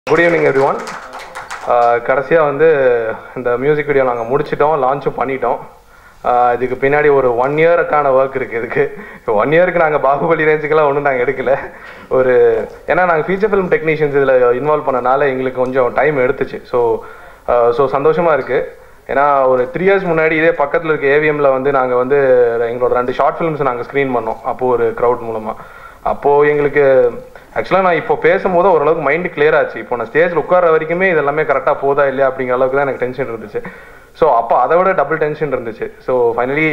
Good evening every one கடைசியாக வந்து இந்த மியூசிக் வீடியோ நாங்கள் முடிச்சிட்டோம் லான்ச்சும் பண்ணிட்டோம் ஆஹ் இதுக்கு பின்னாடி ஒரு ஒன் இயருக்கான ஒர்க் இருக்குது இதுக்கு ஒன் இயருக்கு நாங்கள் பாகுபலி ரேஞ்சுக்கெல்லாம் ஒன்றும் நாங்கள் எடுக்கல ஒரு ஏன்னா நாங்கள் ஃபீச்சர் ஃபிலிம் டெக்னீஷியன்ஸ் இதில் இன்வால்வ் பண்ணனால எங்களுக்கு கொஞ்சம் டைம் எடுத்துச்சு ஸோ ஸோ சந்தோஷமாக இருக்குது ஏன்னா ஒரு த்ரீ இயர்ஸ் முன்னாடி இதே பக்கத்தில் இருக்க ஏவிஎம்ல வந்து நாங்கள் வந்து எங்களோட ரெண்டு ஷார்ட் ஃபிலிம்ஸ் நாங்கள் ஸ்க்ரீன் பண்ணோம் அப்போது ஒரு க்ரௌட் மூலமாக அப்போது எங்களுக்கு ஆக்சுவலாக நான் இப்போ பேசும்போது ஓரளவுக்கு மைண்டு கிளியர் ஆச்சு இப்போ நான் ஸ்டேஜில் உட்கார வரைக்குமே இது எல்லாமே கரெக்டாக போதா இல்லையா அப்படிங்கிற அளவுக்கு தான் எனக்கு டென்ஷன் இருந்துச்சு ஸோ அப்போ அதை விட டபுள் டென்ஷன் இருந்துச்சு so finally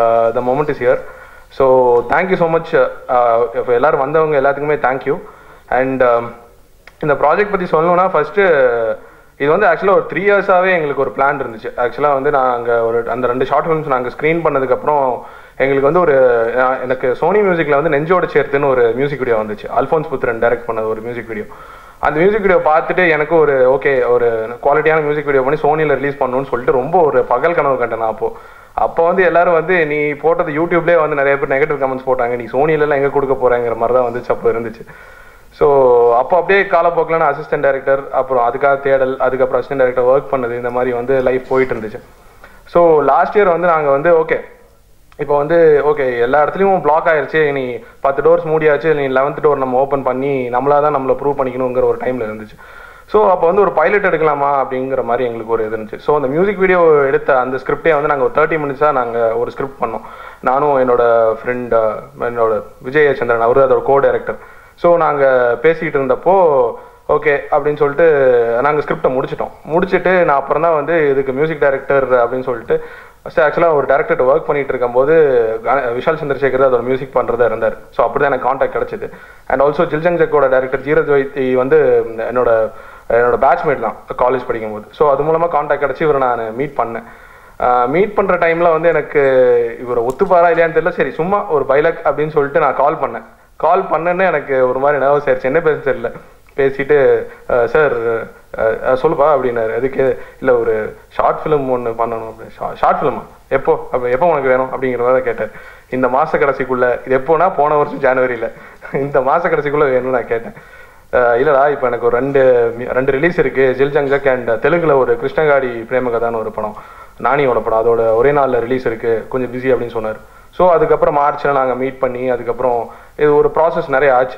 the moment is here so thank you so much இப்போ எல்லோரும் வந்தவங்க எல்லாத்துக்குமே தேங்க்யூ அண்ட் இந்த ப்ராஜெக்ட் பற்றி சொல்லணும்னா ஃபஸ்ட்டு இது வந்து ஆக்சுவலாக ஒரு த்ரீ இயர்ஸாகவே எங்களுக்கு ஒரு பிளான் இருந்துச்சு ஆக்சுவலாக வந்து நாங்கள் ஒரு அந்த ரெண்டு ஷார்ட் ஃபிலிம்ஸ் நாங்கள் ஸ்க்ரீன் பண்ணதுக்கப்புறம் எங்களுக்கு வந்து ஒரு நான் எனக்கு சோனி மியூசிக்கில் வந்து நெஞ்சோட சேர்த்துன்னு ஒரு மியூசிக் வீடியோ வந்துச்சு அல்ஃபோன்ஸ் புத்திரன் டைரக்ட் பண்ண ஒரு மியூசிக் வீடியோ அந்த மியூசிக் வீடியோ பார்த்துட்டு எனக்கு ஒரு ஓகே ஒரு குவாலிட்டியான மியூசிக் வீடியோ பண்ணி சோனியில் ரிலீஸ் பண்ணணும்னு சொல்லிட்டு ரொம்ப ஒரு பகல் கனவு கண்டேன் நான் அப்போது அப்போ வந்து எல்லாரும் வந்து நீ போட்டது யூடியூப்லேயே வந்து நிறைய பேர் நெகட்டிவ் கமெண்ட்ஸ் போட்டாங்க நீ சோனிலலாம் எங்கே கொடுக்க போகிறேங்கிற மாதிரி தான் வந்துச்சு அப்போ இருந்துச்சு ஸோ அப்போ அப்படியே காலப்போக்கில் நான் அசிஸ்டன்ட் டைரக்டர் அப்புறம் அதுக்காக தேடல் அதுக்கப்புறம் அசிஸ்டன்ட் டைரக்டர் ஒர்க் பண்ணது இந்த மாதிரி வந்து லைஃப் போயிட்டு இருந்துச்சு ஸோ லாஸ்ட் இயர் வந்து நாங்கள் வந்து ஓகே இப்போ வந்து ஓகே எல்லா இடத்துலையும் பிளாக் ஆயிருச்சு நீ பத்து டோர்ஸ் மூடியாச்சு நீ லெவன்த் டோர் நம்ம ஓப்பன் பண்ணி நம்மளா தான் நம்மளை ப்ரூவ் பண்ணிக்கணுங்கிற ஒரு டைமில் இருந்துச்சு ஸோ அப்போ வந்து ஒரு பைலட் எடுக்கலாமா அப்படிங்கிற மாதிரி எங்களுக்கு ஒரு இது இருந்துச்சு ஸோ அந்த மியூசிக் வீடியோ எடுத்த அந்த ஸ்கிரிப்டே வந்து நாங்கள் ஒரு தேர்ட்டி மினிட்ஸாக நாங்கள் ஒரு ஸ்கிரிப்ட் பண்ணோம் நானும் என்னோட ஃப்ரெண்ட் என்னோட விஜயச்சந்திரன் அவர் அதோட கோ டைரக்டர் ஸோ நாங்கள் பேசிக்கிட்டு இருந்தப்போ ஓகே அப்படின்னு சொல்லிட்டு நாங்கள் ஸ்கிரிப்டை முடிச்சிட்டோம் முடிச்சுட்டு நான் அப்புறம் தான் வந்து இதுக்கு மியூசிக் டைரக்டர் அப்படின்னு சொல்லிட்டு ஃபஸ்ட்டு ஆக்சுவலாக ஒரு டேரக்டர் ஒர்க் பண்ணிட்டு இருக்கும்போது கண- விஷால் சந்திரசேகர் அதோட மியூசிக் பண்ணுறதா இருந்தார் ஸோ அப்படி தான் எனக்கு காண்டாக்ட் கிடச்சிது அண்ட் ஆல்சோ ஜில்ஜங் ஜக்கோட டேரக்டர் ஜீரஜ் வைத்தி வந்து என்னோட என்னோட பேட்ச்மேட் தான் காலேஜ் படிக்கும்போது ஸோ அது மூலமாக காண்டாக்ட் கிடச்சி இவரை நான் மீட் பண்ணேன் மீட் பண்ணுற டைமில் வந்து எனக்கு இவரை ஒத்துப்பாரா இல்லையான்னு தெரியல சரி சும்மா ஒரு பைலக் அப்படின்னு சொல்லிட்டு நான் கால் பண்ணேன் கால் பண்ணேன்னு எனக்கு ஒரு மாதிரி நர்வஸ் ஆயிடுச்சு என்ன பேச தெரியல பேசிட்டு சார் சொல்லுப்பா அப்படின்னாரு அதுக்கு இல்லை ஒரு ஷார்ட் ஃபிலிம் ஒன்று பண்ணணும் அப்படின்னு ஷார்ட் ஃபிலிமா எப்போ அப்போ எப்போ உனக்கு வேணும் அப்படிங்கிற மாதிரி கேட்டார் இந்த மாத கடைசிக்குள்ளே இது எப்போனா போன வருஷம் ஜனவரியில் இந்த மாத கடைசிக்குள்ளே வேணும்னு நான் கேட்டேன் அஹ் இல்லடா இப்போ எனக்கு ஒரு ரெண்டு மி- ரெண்டு ரிலீஸ் இருக்கு ஜில் ஜங் ஜக் அண்ட் தெலுங்குல ஒரு கிருஷ்ணகாடி பிரேமகதான்னு ஒரு படம் நானியோட படம் அதோட ஒரே நாளில் ரிலீஸ் இருக்கு கொஞ்சம் பிஸி அப்படின்னு சொன்னார் ஸோ அதுக்கப்புறம் மார்ச்சில் நாங்கள் மீட் பண்ணி அதுக்கப்புறம் இது ஒரு ப்ராசஸ் நிறைய ஆச்சு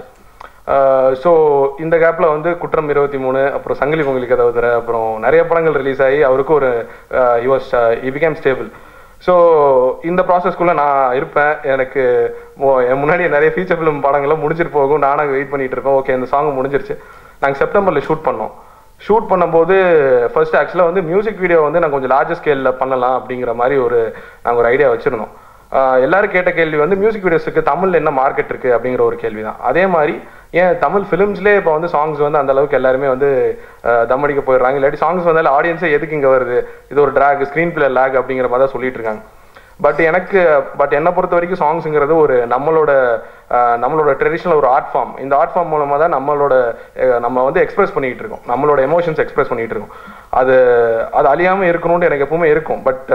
ஸோ இந்த கேப்பில் வந்து குற்றம் இருபத்தி மூணு அப்புறம் சங்கிலி பொங்கலி கதவு தர அப்புறம் நிறைய படங்கள் ரிலீஸ் ஆகி அவருக்கு ஒரு யுவஸ் இ பிகேம் ஸ்டேபிள் ஸோ இந்த ப்ராசஸ்க்குள்ளே நான் இருப்பேன் எனக்கு மோ- என் முன்னாடி நிறைய ஃபீச்சர் ஃபிலிம் படங்கள்லாம் முடிஞ்சிட்டு போகும் நானும் வெயிட் பண்ணிட்டு இருப்பேன் ஓகே இந்த சாங் முடிஞ்சிருச்சு நாங்கள் செப்டம்பரில் ஷூட் பண்ணோம் ஷூட் பண்ணும்போது ஃபர்ஸ்ட் ஆக்சுவலாக வந்து மியூசிக் வீடியோ வந்து நான் கொஞ்சம் லார்ஜர் ஸ்கேலில் பண்ணலாம் அப்படிங்கிற மாதிரி ஒரு நாங்கள் ஒரு ஐடியா வச்சுருந்தோம் ஆஹ் எல்லாரும் கேட்ட கேள்வி வந்து மியூசிக் வீடியோஸுக்கு தமிழ்ல என்ன மார்க்கெட் இருக்கு அப்படிங்கிற ஒரு கேள்வி தான் அதே மாதிரி ஏன் தமிழ் ஃபிலிம்ஸ்லேயே இப்போ வந்து சாங்ஸ் வந்து அந்த அளவுக்கு எல்லாருமே வந்து ஆஹ் தம் அடிக்க போயிடுறாங்க இல்லாட்டி சாங்ஸ் வந்தாலும் ஆடியன்ஸே எதுக்கு இங்கே வருது இது ஒரு ட்ராக் ஸ்க்ரீன் பிளே லேக் அப்படிங்கிற மாதிரி தான் சொல்லிட்டு இருக்காங்க பட் எனக்கு பட் என்னை பொறுத்த வரைக்கும் சாங்ஸுங்கிறது ஒரு நம்மளோட ஆஹ் நம்மளோட ட்ரெடிஷ்னல் ஒரு ஆர்ட் ஃபார்ம் இந்த ஆர்ட் ஃபார்ம் மூலமாக தான் நம்மளோட அஹ் நம்ம வந்து எக்ஸ்பிரஸ் பண்ணிட்டு இருக்கோம் நம்மளோட எமோஷன்ஸ் எக்ஸ்பிரஸ் பண்ணிட்டு இருக்கோம் அது அது அழியாமல் இருக்கணும்னு எனக்கு எப்பவுமே இருக்கும் பட்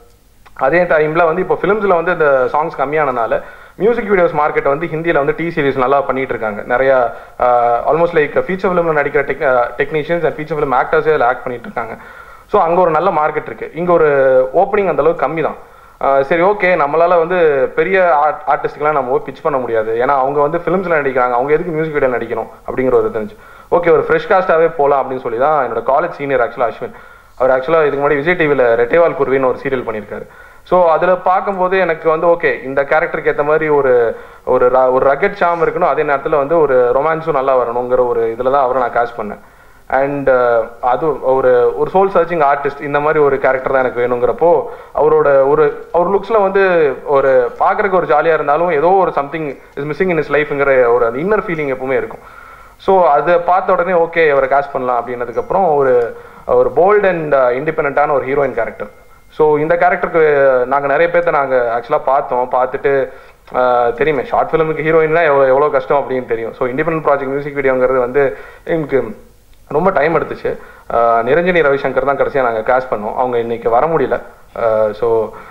அதே டைம்ல வந்து இப்போ ஃபிலிம்ஸ்ல வந்து இந்த சாங்ஸ் கம்மியானனால மியூசிக் வீடியோஸ் மார்க்கெட் வந்து ஹிந்தியில வந்து டி சீரிஸ் நல்லா பண்ணிட்டு இருக்காங்க நிறைய ஆல்மோஸ்ட் லைக் ஃபீச்சர் ஃபிலிம்ல நடிக்கிற tech technicians and feature film ஆக்டர்ஸே அதில் ஆக்ட் பண்ணிட்டு இருக்காங்க ஸோ அங்கே ஒரு நல்ல மார்க்கெட் இருக்கு இங்க ஒரு ஓப்பனிங் அந்த அளவுக்கு கம்மி தான் ஆஹ் சரி ஓகே நம்மளால வந்து பெரிய ஆர்ட் ஆர்டிஸ்ட்டுக்கெல்லாம் நம்ம பிச் பண்ண முடியாது ஏன்னா அவங்க வந்து ஃபிலிம்ஸ்ல நடிக்கிறாங்க அவங்க எதுக்கு மியூசிக் வீடியோ நடிக்கணும் அப்படிங்கிற ஒரு தெரிஞ்சு ஓகே ஒரு ஃப்ரெஷ் காஸ்டாவே போகலாம் அப்படின்னு சொல்லி தான் என்னோட காலேஜ் சீனியர் ஆக்சுவலாக அஸ்வின் அவர் ஆக்சுவலாக இதுக்கு முன்னாடி விஜய் டிவியில் ரெட்டைவால் குருவின்னு ஒரு சீரியல் பண்ணியிருக்காரு ஸோ அதில் பார்க்கும்போது எனக்கு வந்து ஓகே இந்த கேரக்டருக்கு ஏற்ற மாதிரி ஒரு ஒரு ர- ஒரு ரக்கெட் சாம் இருக்கணும் அதே நேரத்தில் வந்து ஒரு ரொமான்ஸும் நல்லா வரணுங்கிற ஒரு இதில் தான் அவரை நான் காஸ்ட் பண்ணேன் அண்ட் அது ஒரு ஒரு சோல் சர்ச்சிங் ஆர்டிஸ்ட் இந்த மாதிரி ஒரு கேரக்டர் தான் எனக்கு வேணுங்கிறப்போ அவரோட ஒரு அவர் லுக்ஸில் வந்து ஒரு பார்க்குறக்கு ஒரு ஜாலியாக இருந்தாலும் ஏதோ ஒரு something is missing in is லைஃப்ங்கிற ஒரு அந்த இன்னர் ஃபீலிங் எப்பவுமே இருக்கும் ஸோ அதை பார்த்த உடனே ஓகே அவரை காஸ்ட் பண்ணலாம் அப்படின்னதுக்கப்புறம் ஒரு ஒரு போல்ட் அண்ட் இண்டிபெண்ட்டான ஒரு ஹீரோயின் கேரக்டர் ஸோ இந்த கேரக்டருக்கு நாங்கள் நிறைய பேர்த்த நாங்கள் ஆக்சுவலாக பார்த்தோம் பார்த்துட்டு ஆஹ், தெரியுமே ஷார்ட் ஃபிலிமுக்கு ஹீரோயின்னா எவ்வளோ எவ்வளோ கஷ்டம் அப்படின்னு தெரியும் ஸோ இண்டிபெண்டன்ட் ப்ராஜெக்ட் மியூசிக் வீடியோங்கிறது வந்து எங்களுக்கு ரொம்ப டைம் எடுத்துச்சு ஆஹ், நிரஞ்சனி ரவிசங்கர் தான் கடைசியாக நாங்கள் கேஷ் பண்ணோம் அவங்க இன்னைக்கு வர முடியல ஸோ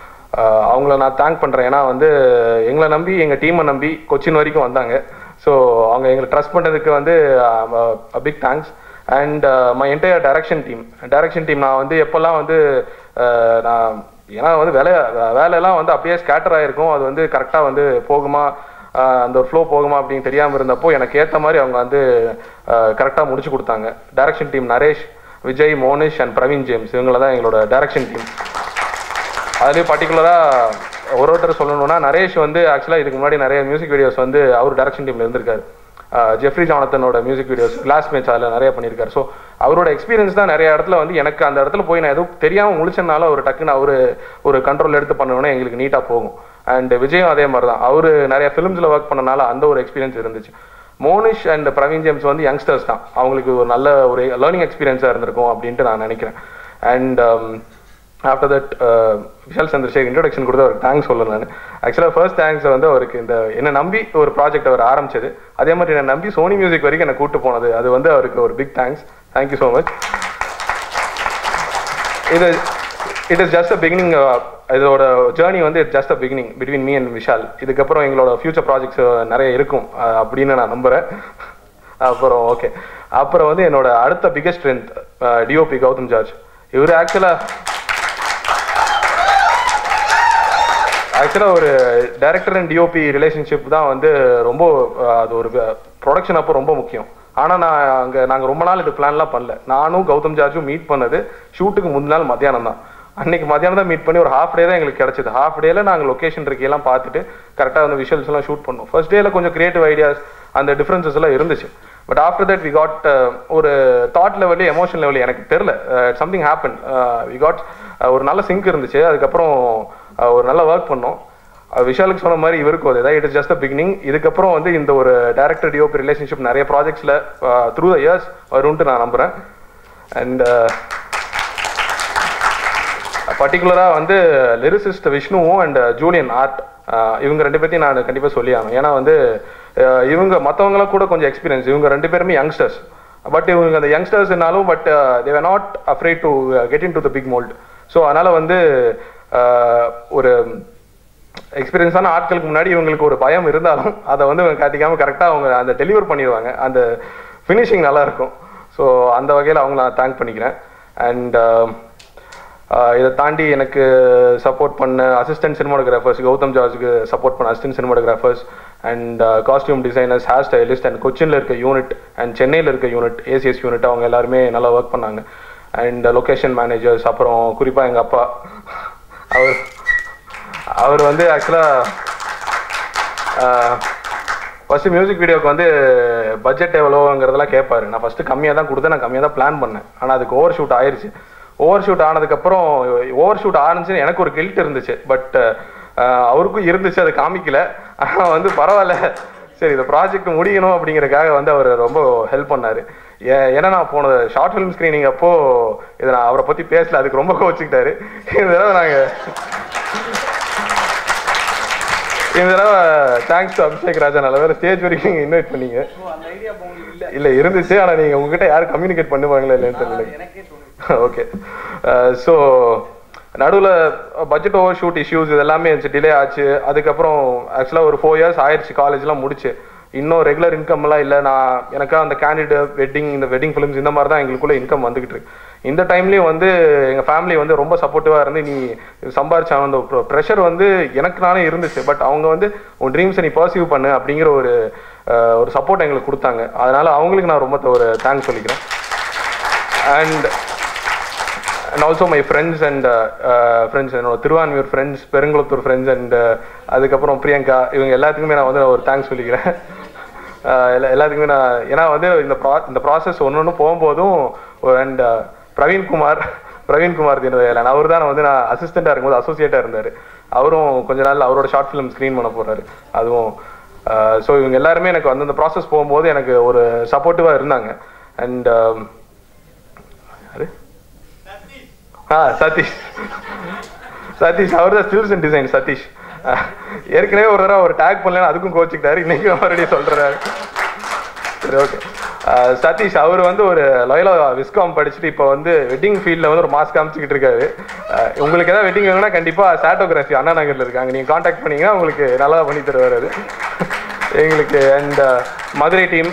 அவங்கள நான் தேங்க் பண்ணுறேன் ஏன்னா வந்து எங்களை நம்பி எங்கள் டீமை நம்பி கொச்சின் வரைக்கும் வந்தாங்க ஸோ அவங்க எங்களை ட்ரஸ்ட் பண்ணதுக்கு வந்து big thanks and my entire direction team direction team நான் வந்து எப்போல்லாம் வந்து அஹ், நான் ஏன்னா வந்து வேலை வேலையெல்லாம் வந்து அப்படியே ஸ்கேட்டர் ஆகிருக்கும் அது வந்து கரெக்டாக வந்து போகுமா ஆஹ் அந்த ஒரு ஃப்ளோ போகுமா அப்படின்னு தெரியாமல் இருந்தப்போ எனக்கு ஏற்ற மாதிரி அவங்க வந்து கரெக்டாக முடிச்சு கொடுத்தாங்க direction team Naresh Vijay Monish and Praveen James இவங்கள தான் எங்களோட டைரக்ஷன் டீம் அதுலேயும் பர்டிகுலராக ஒரு ஒருத்தர் சொல்லணும்னா நரேஷ் வந்து ஆக்சுவலாக இதுக்கு முன்னாடி நிறைய மியூசிக் வீடியோஸ் வந்து அவர் டைரக்ஷன் டீமில் இருந்திருக்காரு ஆஹ் ஜெஃப்ரி ஜானத்தனோட மியூசிக் வீடியோஸ் கிளாஸ் மேட்ச் அதில் நிறைய பண்ணியிருக்காரு ஸோ அவரோட எக்ஸ்பீரியன்ஸ் தான் நிறைய இடத்துல வந்து எனக்கு அந்த இடத்துல போய் நான் எதுவும் தெரியாமல் முழிச்சனால ஒரு டக்குன்னு அவர் ஒரு கண்ட்ரோல் எடுத்து பண்ணணும்னா எங்களுக்கு நீட்டாக போகும் அண்ட் விஜயும் அதே மாதிரி தான் அவர் நிறைய ஃபிலிம்ஸில் ஒர்க் பண்ணனால அந்த ஒரு எக்ஸ்பீரியன்ஸ் இருந்துச்சு மோனிஷ் அண்ட் பிரவீன் ஜேம்ஸ் வந்து யங்ஸ்டர்ஸ் தான் அவங்களுக்கு ஒரு நல்ல ஒரு லேர்னிங் எக்ஸ்பீரியன்ஸாக இருந்திருக்கும் அப்படின்ட்டு நான் நினைக்கிறேன் and after that Vishal Chandrasekhar introduction கொடுத்து அவருக்கு தேங்க்ஸ் சொல்ல நான் ஆக்சுவலாக ஃபர்ஸ்ட் தேங்க்ஸ் வந்து அவருக்கு இந்த என்னை நம்பி ஒரு ப்ராஜெக்ட் அவர் ஆரம்பிச்சது அதே மாதிரி என்னை நம்பி சோனி மியூசிக் வரைக்கும் என்னை கூட்டு போனது அது வந்து அவருக்கு ஒரு big thanks thank you so much இது it is just a beginning இதோட ஜேர்னி வந்து it's just a beginning between me and Vishal இதுக்கப்புறம் எங்களோட ஃபியூச்சர் ப்ராஜெக்ட்ஸ் நிறைய இருக்கும் அஹ், அப்படின்னு நான் நம்புகிறேன் அப்புறம் ஓகே அப்புறம் வந்து என்னோட அடுத்த biggest strength DOP Gautham George இவர் ஆக்சுவலாக ஆக்சுவலாக ஒரு டைரக்டர் அண்ட் டிஓபி ரிலேஷன்ஷிப் தான் வந்து ரொம்ப அஹ், அது ஒரு ப்ரொடக்ஷன் அப்போ ரொம்ப முக்கியம் ஆனால் நான் அங்கே நாங்கள் ரொம்ப நாள் இது பிளான்லாம் பண்ணல நானும் கௌதம் ஜார்ஜும் மீட் பண்ணது ஷூட்டுக்கு முந்தின நாள் மத்தியானம் தான் அன்னைக்கு மத்தியானம் தான் மீட் பண்ணி ஒரு ஹாஃப் டே தான் எங்களுக்கு கிடைச்சது ஹாஃப் டேல நாங்கள் லொக்கேஷன் இருக்கையெல்லாம் பார்த்துட்டு கரெக்டாக வந்து விஷுவல்ஸ் எல்லாம் ஷூட் பண்ணோம் ஃபர்ஸ்ட் டேல கொஞ்சம் கிரியேட்டிவ் ஐடியாஸ் அந்த டிஃப்ரென்சஸ் எல்லாம் இருந்துச்சு but after that we got ஒரு தாட் லெவலு எமோஷன் லெவலு எனக்கு தெரில சம்திங் ஹேப்பன் வி காட் ஒரு நல்ல சிங்க் இருந்துச்சு அதுக்கப்புறம் அஹ், ஒரு நல்ல ஒர்க் பண்ணோம் அஹ், விஷாலுக்கு சொன்ன மாதிரி இவருக்கும் அதே தான் இட் இஸ் ஜஸ்ட் பிகினிங் இதுக்கப்புறம் வந்து இந்த ஒரு டேரக்டர் டிஓபி ரிலேஷன்ஷிப் நிறைய ப்ராஜெக்ட்ஸில் த்ரூ த இயர்ஸ் வரும்ன்ட்டு நான் நம்புகிறேன் அண்ட் பர்டிகுலராக வந்து லிரிசிஸ்ட் விஷ்ணுவும் அண்ட் ஜூலியன் ஆர்ட் இவங்க ரெண்டு பேர்த்தையும் நான் கண்டிப்பாக சொல்லி ஆகணும் ஏன்னா வந்து அஹ், இவங்க மற்றவங்களாம் கூட கொஞ்சம் எக்ஸ்பீரியன்ஸ் இவங்க ரெண்டு பேருமே யங்ஸ்டர்ஸ் பட் இவங்க அந்த யங்ஸ்டர்ஸ்னாலும் but they're not afraid to get in to the big mold so அதனால் வந்து அஹ், ஒரு எக்ஸ்பீரியன்ஸான ஆட்களுக்கு முன்னாடி இவங்களுக்கு ஒரு பயம் இருந்தாலும் அதை வந்து இவங்க காட்டிக்காம கரெக்டாக அவங்க அந்த டெலிவர் பண்ணிடுவாங்க அந்த ஃபினிஷிங் நல்லா இருக்கும் ஸோ அந்த வகையில் அவங்க நான் தேங்க் பண்ணிக்கிறேன் அண்ட் இதை தாண்டி எனக்கு சப்போர்ட் பண்ண அசிஸ்டன்ட் சினிமாட்டோகிராஃபர்ஸ் கௌதம் ஜார்ஜுக்கு சப்போர்ட் பண்ண assistant cinematographers and costume designers hair stylist and கொச்சினில் இருக்க யூனிட் அண்ட் சென்னையில் இருக்க யூனிட் ஏசிஎஸ் யூனிட் அவங்க எல்லாருமே நல்லா ஒர்க் பண்ணாங்க அண்ட் லொகேஷன் மேனேஜர்ஸ் அப்புறம் குறிப்பாக எங்கள் அப்பா அவர் அவர் வந்து ஆக்சுவலாக ஃபர்ஸ்ட் மியூசிக் வீடியோக்கு வந்து பட்ஜெட் எவ்வளோங்கிறதெல்லாம் கேட்பாரு நான் ஃபர்ஸ்ட் கம்மியாக தான் கொடுத்தேன் நான் கம்மியாக தான் பிளான் பண்ணேன் ஆனால் அதுக்கு ஓவர் ஷூட் ஆயிருச்சு ஓவர் ஷூட் ஆனதுக்கப்புறம் ஓவர் ஷூட் ஆரம்பிச்சுன்னு எனக்கு ஒரு கில்ட் இருந்துச்சு பட் அவருக்கும் இருந்துச்சு அது காமிக்கல ஆனால் வந்து பரவாயில்ல சரி இந்த ப்ராஜெக்ட் முடியணும் அப்படிங்கறதுக்காக வந்து அவர் ரொம்ப ஹெல்ப் பண்ணாரு ஏ- ஏன்னா நான் போன ஷார்ட் ஃபிலிம் ஸ்க்ரீனிங் அப்போ இதை நான் அவரை பற்றி பேசல அதுக்கு ரொம்ப கோச்சிக்கிட்டாரு இந்த தடவை நாங்கள் இந்த தடவை தேங்க்ஸ் டு அபிஷேக் ராஜா நல்ல வேற ஸ்டேஜ் வரைக்கும் நீங்க இன்வைட் பண்ணீங்க இல்ல இருந்துச்சு ஆனா நீங்க உங்ககிட்ட யாரும் கம்யூனிகேட் பண்ணுவாங்களா இல்லைன்னு தெரியல ஓகே ஸோ நடுவில் பட்ஜெட் ஓவர் ஷூட் இஷ்யூஸ் இதெல்லாமே இருந்துச்சு டிலே ஆச்சு அதுக்கப்புறம் ஆக்சுவலாக ஒரு ஃபோர் இயர்ஸ் ஆயிடுச்சு காலேஜ்லாம் முடிச்சு இன்னும் ரெகுலர் இன்கம்லாம் இல்லை நான் எனக்கா அந்த கேண்டிடேட் வெட்டிங் இந்த வெட்டிங் ஃபிலிம்ஸ் இந்த மாதிரி தான் எங்களுக்குள்ள இன்கம் வந்துகிட்டு இருக்கு இந்த டைம்லேயும் வந்து எங்கள் ஃபேமிலி வந்து ரொம்ப சப்போர்ட்டிவாக இருந்து நீ சம்பாரிச்ச அந்த ப்ரெஷர் வந்து எனக்கு நானே இருந்துச்சு பட் அவங்க வந்து உன் ட்ரீம்ஸை நீ பர்சீவ் பண்ணு அப்படிங்கிற ஒரு அஹ், ஒரு சப்போர்ட் எங்களுக்கு கொடுத்தாங்க அதனால அவங்களுக்கு நான் ரொம்ப ஒரு தேங்க்ஸ் சொல்லிக்கிறேன் and and also my friends and friends என்னோட Thiruvanmiyur friends Perungalathur friends and அதுக்கப்புறம் பிரியங்கா இவங்க எல்லாத்துக்குமே நான் வந்து ஒரு தேங்க்ஸ் சொல்லிக்கிறேன் அஹ் எல்லா எல்லாத்துக்குமே நான் ஏன்னா வந்து இந்த ப்ரா இந்த ப்ராசஸ் ஒன்று ஒன்று போகும்போதும் அண்ட் பிரவீன்குமார் பிரவீன்குமார் தினதயாளன் அவர் தான் வந்து நான் அசிஸ்டண்ட்டாக இருக்கும்போது அசோசியேட்டாக இருந்தார் அவரும் கொஞ்ச நாள் அவரோட ஷார்ட் ஃபிலிம் ஸ்க்ரீன் பண்ண போறாரு அதுவும் ஸோ இவங்க எல்லாருமே எனக்கு வந்து அந்த ப்ராசஸ் போகும்போது எனக்கு ஒரு சப்போர்ட்டிவாக இருந்தாங்க அண்ட் யாரு ஆ சதீஷ் சதீஷ் அவர் தான் ஸ்டில்ஸ் அண்ட் டிசைன் சதீஷ் அஹ், ஏற்கனவே ஒரு தடவை ஒரு டேக் பண்ணல அதுக்கும் கோச்சிக்கிட்டாரு இன்னைக்கு மறுபடியும் சொல்றாரு சரி ஓகே சதீஷ் அவர் வந்து ஒரு லொயலா விஸ்காம் படிச்சுட்டு இப்போ வந்து வெட்டிங் ஃபீல்டில் வந்து ஒரு மாஸ் காமிச்சிக்கிட்டு இருக்காரு அஹ், உங்களுக்கு ஏதாவது வெட்டிங் வேணும்னா கண்டிப்பாக சாட்டோகிராஃபி அண்ணா நகரில் இருக்காங்க நீங்கள் காண்டாக்ட் பண்ணீங்கன்னா உங்களுக்கு நல்லா பண்ணி தருவார் அது எங்களுக்கு அண்ட் மதுரை டீம்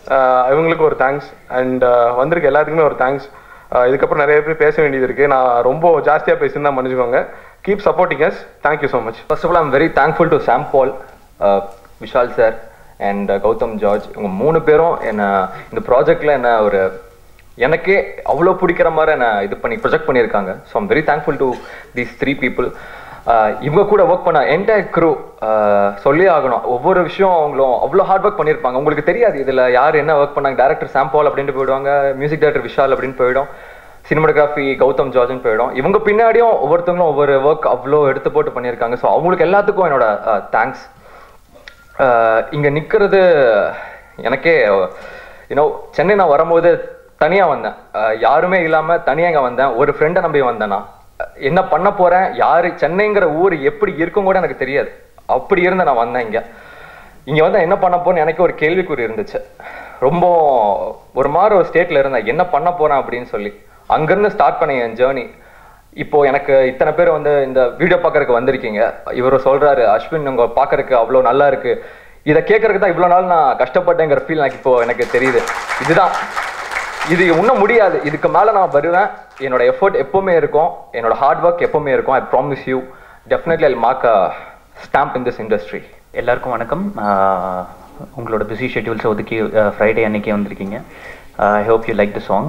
இவங்களுக்கு ஒரு தேங்க்ஸ் அண்ட் வந்திருக்க எல்லாத்துக்குமே ஒரு தேங்க்ஸ் இதுக்கப்புறம் நிறைய பேர் பேச வேண்டியது இருக்குது நான் ரொம்ப ஜாஸ்தியாக பேசியிருந்தா மன்னிச்சுக்கோங்க keep supporting us thank you so much first of all I'm very thankful to Sam Paul Vishal sir and Gautham George இவங்க மூணு பேரும் என்ன இந்த ப்ராஜெக்டில் என்ன ஒரு எனக்கே அவ்வளோ பிடிக்கிற மாதிரி என்ன இது பண்ணி ப்ரொஜெக்ட் பண்ணியிருக்காங்க so I'm very thankful to these three people இவங்க கூட ஒர்க் பண்ண என்டையர் க்ரூ சொல்லி ஆகணும் ஒவ்வொரு விஷயம் அவங்களும் அவ்வளோ ஹார்ட் ஒர்க் பண்ணியிருப்பாங்க உங்களுக்கு தெரியாது இதில் யார் என்ன ஒர்க் பண்ணாங்க டேரக்டர் சாம்பால் அப்படின்ட்டு போயிடுவாங்க மியூசிக் டேரக்டர் விஷால் அப்படின்னு போயிடும் சினிமாட்டோகிராஃபி கௌதம் ஜார்ஜன் போயிடும் இவங்க பின்னாடியும் ஒவ்வொருத்தவங்களும் ஒவ்வொரு ஒர்க் அவ்வளோ எடுத்து போட்டு பண்ணியிருக்காங்க ஸோ அவங்களுக்கு எல்லாத்துக்கும் என்னோட தேங்க்ஸ் இங்கே நிற்கிறது எனக்கே யூனோ சென்னை நான் வரும்போது தனியாக வந்தேன் அஹ் யாருமே இல்லாமல் தனியாக இங்கே வந்தேன் ஒரு ஃப்ரெண்டை நம்பி வந்தேன் நான் என்ன பண்ண போகிறேன் யார் சென்னைங்கிற ஊர் எப்படி இருக்கும் கூட எனக்கு தெரியாது அப்படி இருந்து நான் வந்தேன் இங்கே இங்கே வந்து என்ன பண்ண போறேன்னு எனக்கு ஒரு கேள்விக்குறி இருந்துச்சு ரொம்ப ஒரு மாதிரி ஒரு ஸ்டேட்டில் இருந்தேன் என்ன பண்ண போகிறேன் அப்படின்னு சொல்லி அங்கேருந்து ஸ்டார்ட் பண்ண என் ஜேர்னி இப்போ எனக்கு இத்தனை பேர் வந்து இந்த வீடியோ பார்க்கறதுக்கு வந்திருக்கீங்க இவர் சொல்றாரு அஸ்வின் உங்க பார்க்கறதுக்கு அவ்வளோ நல்லா இருக்கு இதை கேட்கறதுக்கு தான் இவ்வளோ நாள் நான் கஷ்டப்பட்டேங்கிற ஃபீல் எனக்கு இப்போ எனக்கு தெரியுது இதுதான் இது இன்னும் முடியாது இதுக்கு மேலே நான் வருவேன் என்னோட எஃபர்ட் எப்பவுமே இருக்கும் என்னோட ஹார்ட் ஒர்க் எப்பவுமே இருக்கும் I promise you definitely I mark a stamp in this industry எல்லாருக்கும் வணக்கம் ஆஹ் உங்களோட பிஸி ஷெட்யூல்ஸை ஒதுக்கி ஃப்ரைடே அன்னைக்கே வந்திருக்கீங்க I hope you like the song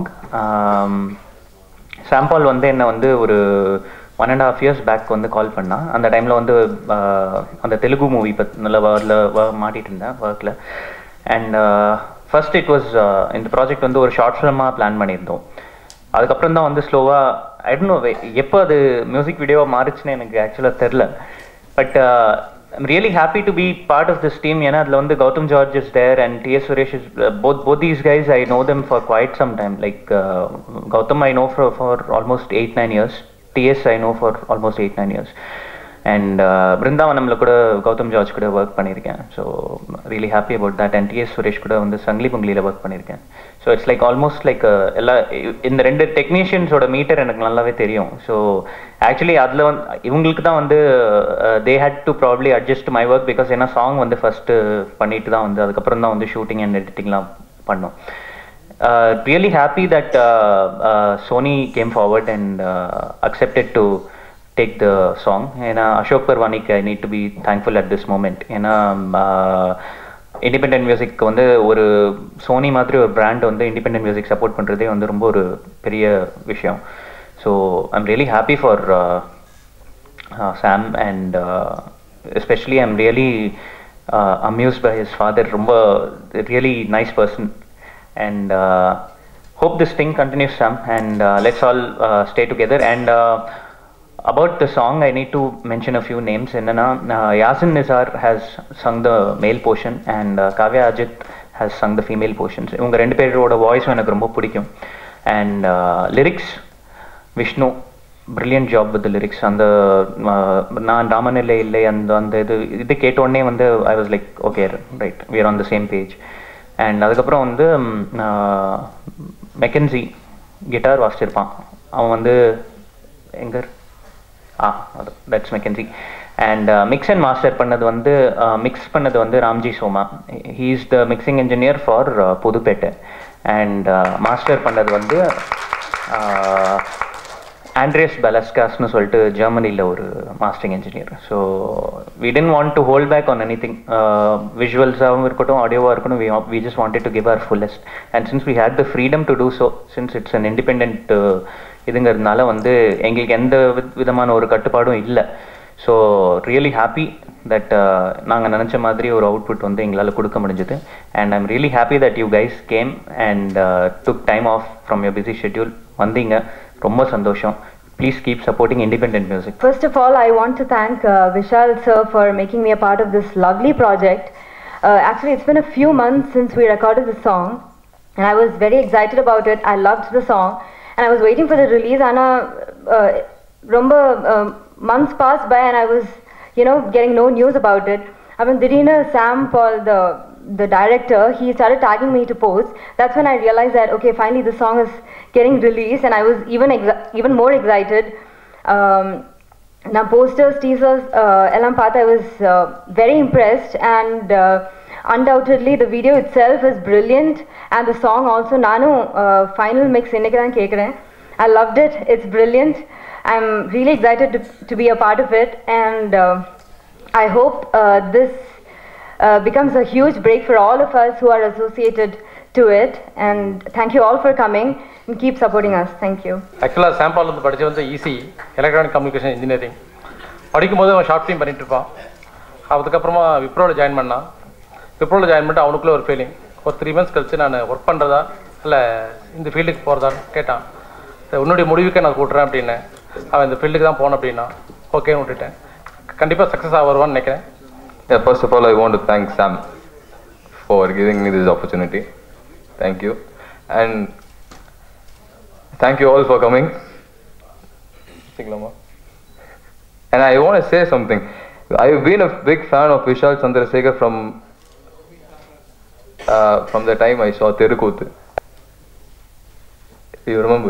Sam Paul வந்து என்னை வந்து ஒரு one and half years back வந்து கால் பண்ணா அந்த டைமில் வந்து ஆஹ் அந்த தெலுங்கு மூவி பத் நல்ல ஒர்க்கில் மாட்டிட்டு இருந்தேன் ஒர்க்கில் அண்ட் ஃபர்ஸ்ட் இட் வாஸ் இந்த ப்ராஜெக்ட் வந்து ஒரு ஷார்ட் ஃபிலிமாக பிளான் பண்ணியிருந்தோம் அதுக்கப்புறம் தான் வந்து ஸ்லோவாக ஐ டோன்ட் நோ எப்போ அது மியூசிக் வீடியோவாக மாறுச்சுன்னு எனக்கு ஆக்சுவலாக தெரில but I'm really happy to be part of this team ஏன்னா அதில் வந்து Gautham George is there and T S Suresh is both both these guys I know them for quite some time like Gautham I know for for almost eight nine years TS I know for almost eight nine years and பிருந்தாவனம்ல கூட கௌதம் ஜார்ஜ் கூட work பண்ணியிருக்கேன் so really happy about that and DS Suresh கூட வந்து சங்கிலி பங்கிலியில் work பண்ணியிருக்கேன் so it's like almost like எல்லா இந்த ரெண்டு டெக்னீஷியன்ஸோட மீட்டர் எனக்கு நல்லாவே தெரியும் ஸோ ஆக்சுவலி அதில் வந்து இவங்களுக்கு தான் வந்து they had to probably adjust my work because ஏன்னா சாங் வந்து ஃபஸ்ட்டு பண்ணிட்டு தான் வந்து அதுக்கப்புறம் தான் வந்து ஷூட்டிங் அண்ட் எடிட்டிங்லாம் பண்ணோம் really happy that Sony came forward and accepted to take the song ஏன்னா அசோக் பர்வானிக்கு I need to be thankful at this moment ஏன்னா இண்டிபெண்ட் மியூசிக் வந்து ஒரு சோனி மாதிரி ஒரு பிராண்ட் வந்து இண்டிபெண்ட் மியூசிக் சப்போர்ட் பண்ணுறதே வந்து ரொம்ப ஒரு பெரிய விஷயம் so I'm really happy for Sam and especially I'm really amused by his father ரொம்ப really nice person and hope this thing continues sam and uh, let's all uh, stay together and uh, about the song i need to mention a few names என்னன்னா uh, yasin nizar has sung the male portion and uh, kavya ajit has sung the female portions இவங்க ரெண்டு பேரோட வாய்ஸும் எனக்கு ரொம்ப பிடிக்கும் and uh, lyrics Vishnu brilliant job with lyrics அந்த uh, நான் ராமநிலை இல்லை அந்த அந்த இது இது கேட்ட உடனே வந்து I was like okay right we are on the same page and அதுக்கப்புறம் வந்து மெக்கன்சி கிட்டார் வாசிச்சிருப்பான் அவன் வந்து எங்க ஆ அது that's McKenzie and mix and master பண்ணது வந்து மிக்ஸ் பண்ணது வந்து Ramji Soma he is the mixing engineer for Pudhupettai and master பண்ணது வந்து ஆண்ட்ரியஸ் பெலஸ்காஸ்னு சொல்லிட்டு ஜெர்மனியில் ஒரு mastering engineer so we didn't want to hold back on anything விஷுவல்ஸாகவும் இருக்கட்டும் ஆடியோவாக இருக்கட்டும் we we just wanted to give our fullest and since we had the freedom to do so since it's an independent இதுங்கிறதுனால வந்து எங்களுக்கு எந்த விதமான ஒரு கட்டுப்பாடும் இல்லை ஸோ ரியலி ஹாப்பி தட் நாங்கள் நினச்ச மாதிரி ஒரு அவுட்புட் வந்து எங்களால் கொடுக்க முடிஞ்சது and I'm really happy that you guys came and took time off from your busy schedule வந்தீங்க ரொம்ப சந்தோஷம் please keep supporting independent music First of all, I want to thank uh, Vishal sir for making me a part of this lovely project. Uh, actually, it's been a few months since we recorded the song, and I was very excited about it. I loved the song, and I was waiting for the release. Anna, uh, rumba uh, months passed by, and I was, you know, getting no news about it. I mean, Dirina Sam Paul, the the director, he started tagging me to post. That's when I realized that okay, finally the song is getting released, and I was even exa- even more excited. Um, now posters, teasers, uh, எல்லாம் பார்த்து I was uh, very impressed and uh, undoubtedly the video itself is brilliant and the song also nanu uh, final mix இன்னைக்கு தான் கேட்குறேன் I loved it it's brilliant I'm really excited to, to be a part of it and uh, I hope uh, this uh, becomes a huge break for all of us who are associated to it and thank you all for coming and keep supporting us thank you ஆக்சுவலாக சாம்பால் வந்து படித்து வந்து easy electronic communication engineering படிக்கும்போது அவன் short film பண்ணிட்டு இருப்பான் அதுக்கப்புறமா விப்ரோவில் join பண்ணான் விப்ரோவில் ஜாயின் பண்ணிட்டு அவனுக்குள்ள ஒரு ஃபீலிங் ஒரு த்ரீ மந்த்ஸ் கழிச்சு நான் ஒர்க் பண்ணுறதா இல்லை இந்த ஃபீல்டுக்கு போகிறதான்னு கேட்டான் சரி, உன்னுடைய முடிவுக்கு நான் கூட்டுறேன் அப்படின்னேன் அவன் இந்த ஃபீல்டுக்கு தான் போனேன் அப்படின்னா ஓகேன்னு விட்டுட்டேன் கண்டிப்பாக சக்ஸஸ் ஆக வருவான்னு நினைக்கிறேன் Yeah, first of all, I want to thank Sam for giving me this opportunity. Thank you. And thank you all for coming. Siglama. And I want to say something. I've been a big fan of Vishal Chandrasekhar from uh, from the time I saw Terukuthu. You remember?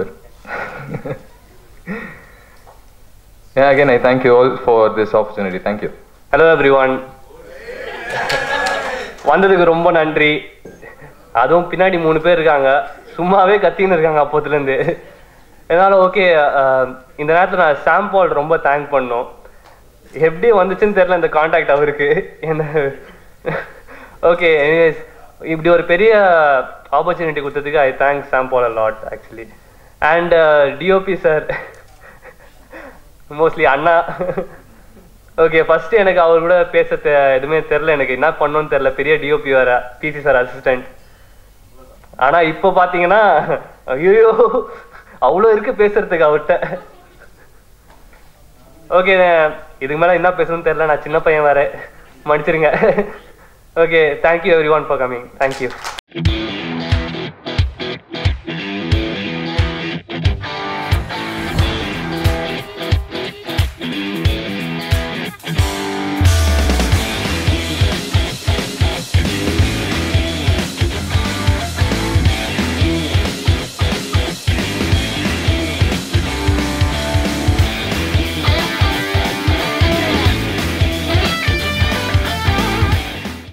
yeah, again, I thank you all for this opportunity. Thank you. Hello everyone வந்ததுக்கு ரொம்ப நன்றி அதுவும் பின்னாடி மூணு பேர் இருக்காங்க சும்மாவே கத்தின்னு இருக்காங்க அப்போத்துலேருந்து அதனால ஓகே இந்த நேரத்தில் நான் சாம்பால் ரொம்ப தேங்க் பண்ணோம் எப்படி வந்துச்சுன்னு தெரியல இந்த காண்டாக்ட் அவருக்கு என்ன ஓகே எனிவேஸ் இப்படி ஒரு பெரிய ஆப்பர்ச்சுனிட்டி கொடுத்ததுக்கு I thank Sam Paul a lot actually and DOP sir mostly அண்ணா ஓகே ஃபர்ஸ்ட் எனக்கு அவர் கூட பேச தெ- எதுவுமே தெரில எனக்கு என்ன பண்ணணும்னு தெரில பெரிய டிஓபி வேற பிசி சார் அசிஸ்டன்ட் ஆனா இப்போ பாத்தீங்கன்னா ஐயோ அவ்வளோ இருக்கு பேசுறதுக்கு அவர்கிட்ட ஓகே இதுக்கு மேல என்ன பேசணும்னு தெரியல நான் சின்ன பையன் வேற மன்னிச்சிருங்க okay thank you everyone for coming thank you